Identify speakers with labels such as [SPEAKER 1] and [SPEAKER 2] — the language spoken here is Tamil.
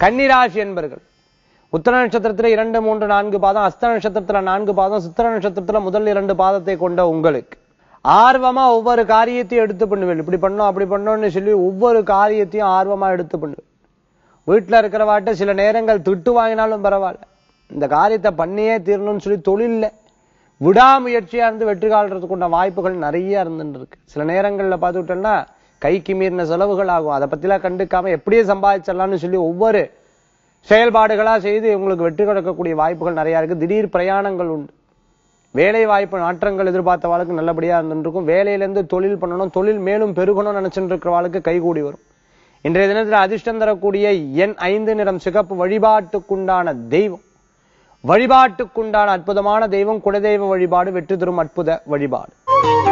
[SPEAKER 1] கன்னிராசி என்பர்கள் உத்தர நட்சத்திரத்துல இரண்டு மூன்று நான்கு பாதம் அஸ்த நட்சத்திரத்துல நான்கு பாதம் சித்திர நட்சத்திரத்துல முதல் இரண்டு பாதத்தை கொண்ட உங்களுக்கு ஆர்வமா ஒவ்வொரு காரியத்தையும் எடுத்து பண்ணுவேன் இப்படி பண்ணோம் அப்படி பண்ணோம்னு சொல்லி ஒவ்வொரு காரியத்தையும் ஆர்வமா எடுத்து பண்ணுவேன் வீட்டுல இருக்கிறவாட்ட சில நேரங்கள் திட்டு வாங்கினாலும் பரவாயில்ல இந்த காரியத்தை பண்ணியே தீரணும்னு சொல்லி தொழில்ல விடாமுயற்சியா இருந்து வெற்றி கால்றதுக்குண்ட வாய்ப்புகள் நிறைய இருந்துட்டு இருக்கு சில நேரங்கள்ல பார்த்துக்கிட்டோம்னா கைக்கு மீறின செலவுகள் ஆகும் அதை பத்திலாம் கண்டுக்காம எப்படியே சம்பாதிச்சிடலாம்னு சொல்லி ஒவ்வொரு செயல்பாடுகளா செய்து உங்களுக்கு வெற்றி கிடைக்கக்கூடிய வாய்ப்புகள் நிறைய இருக்கு திடீர் பிரயாணங்கள் உண்டு வேலை வாய்ப்பு நாற்றங்கள் எதிர்பார்த்த வாழ்க்கை நல்லபடியா இருந்துருக்கும் வேலையிலேருந்து தொழில் பண்ணணும் தொழில் மேலும் பெருகணும்னு நினைச்சிட்டு இருக்கிற வாழ்க்கை கைகூடி வரும் இன்றைய தினத்தில் அதிர்ஷ்டம் தரக்கூடிய எண் ஐந்து நிறம் சிகப்பு வழிபாட்டுக்குண்டான தெய்வம் வழிபாட்டுக்குண்டான அற்புதமான தெய்வம் குலதெய்வ வழிபாடு வெற்றி தரும் அற்புத வழிபாடு